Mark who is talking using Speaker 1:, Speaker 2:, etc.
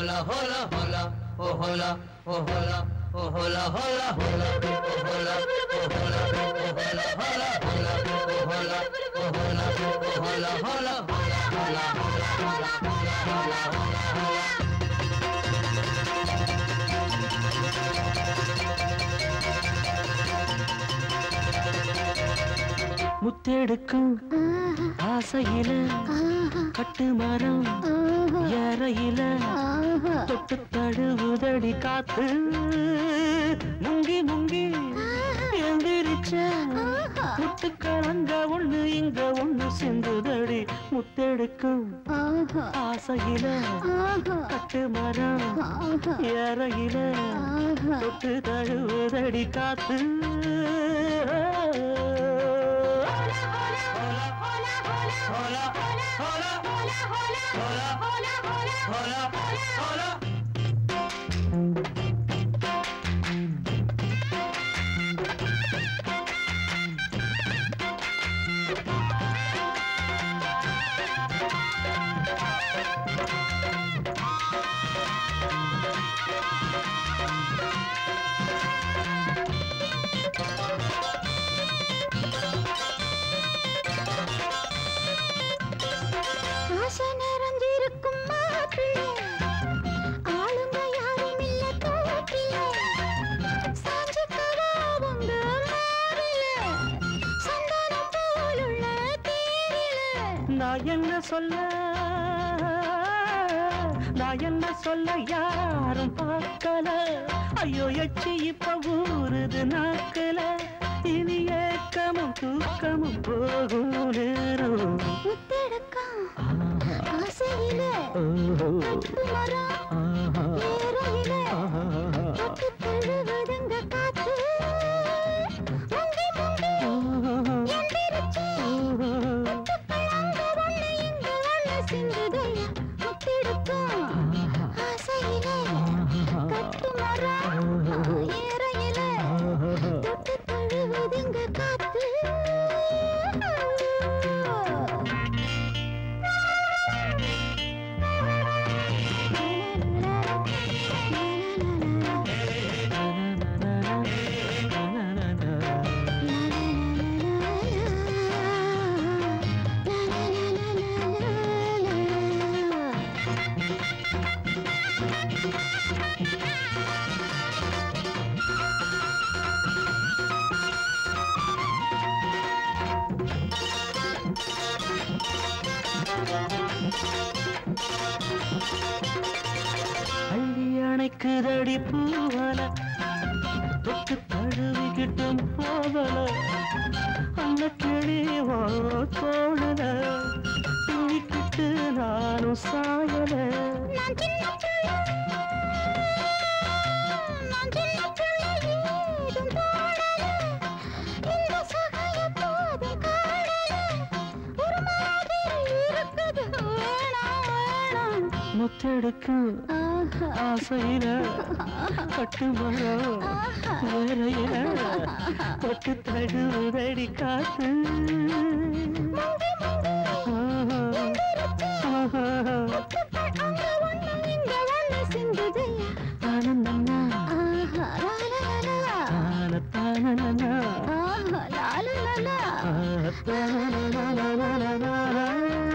Speaker 1: hola, hola, hola, oh hola, oh hola, oh hola, hola, hola, oh hola, oh hola, oh hola, hola, hola, oh hola, oh hola, oh hola, hola, hola, hola, hola, hola, hola, hola, hola.
Speaker 2: முத்தெடுக்கும் ஆசையில கட்டு மரம் ஏறையில தொட்டு தழுவுதடி காத்து முங்கி முங்கி எந்திரிச்ச முத்துக்களங்க ஒண்ணு இங்க ஒண்ணு செந்துதடி முத்தெடுக்கும் ஆசையில கட்டு மரம் ஏறையில தொட்டு தழுவுதடி காத்து
Speaker 3: ஆசை நிறைஞ்சிருக்கும் மாப்பிள்ளை ஆளுங்க யாரும் இல்ல தோப்பில சாஞ்சுக்கவா உங்க மாறில சந்தானம் போலுள்ள தேரில
Speaker 2: நான் என்ன சொல்ல நான் என்ன சொல்ல யாரும் பார்க்கல ஐயோ எச்சி இப்ப ஊறுது நாக்கல இனி ஏக்கமும் தூக்கமும் போகும் நேரம்
Speaker 3: முத்தெடுக்கம் ஆசையில
Speaker 2: ஓஹோ.
Speaker 3: கட்டு மரம்
Speaker 2: ஆஹா.
Speaker 3: ஏறையில
Speaker 2: ஆஹா.
Speaker 3: தொட்டு தழுவுதுங்க காத்து முங்கி முங்கி எந்திரிச்சு முத்துக்களாங்க ஒண்ணு இங்க ஒண்ணு சிந்துதையா முத்தெடுக்கும் ஆசையில கட்டு மரம் ஏறையில தொட்டு தழுவுதுங்க காத்து
Speaker 2: அள்ளி அணைக்குதடி பூவல தொட்டு தழுவிக்கிட்டும் போகல அந்த கிளிவோ தோழல துணிக்கிட்டு நானும் சாயல
Speaker 3: நான் சின்ன பிள்ளை நான் சின்ன பிள்ளை ஏதும் தோணல இந்த சகாய போதும் காணல ஒரு மாதிரி இருக்குது வேணாம் வேணாம்
Speaker 2: முத்தெடுக்கும்
Speaker 3: ஆஹா
Speaker 2: ஆசையில கட்டு மரம் வேறையில தொட்டு தழுவுதடி காத்து ஆஹா.
Speaker 3: அங்க ஒண்ணு இங்க ஒண்ணு சிந்துதையா
Speaker 2: ஆனந்தம்மா
Speaker 3: ஆஹா லாலலலா
Speaker 2: தானத்தானனா
Speaker 3: ஆஹா லாலலலா
Speaker 2: தானனா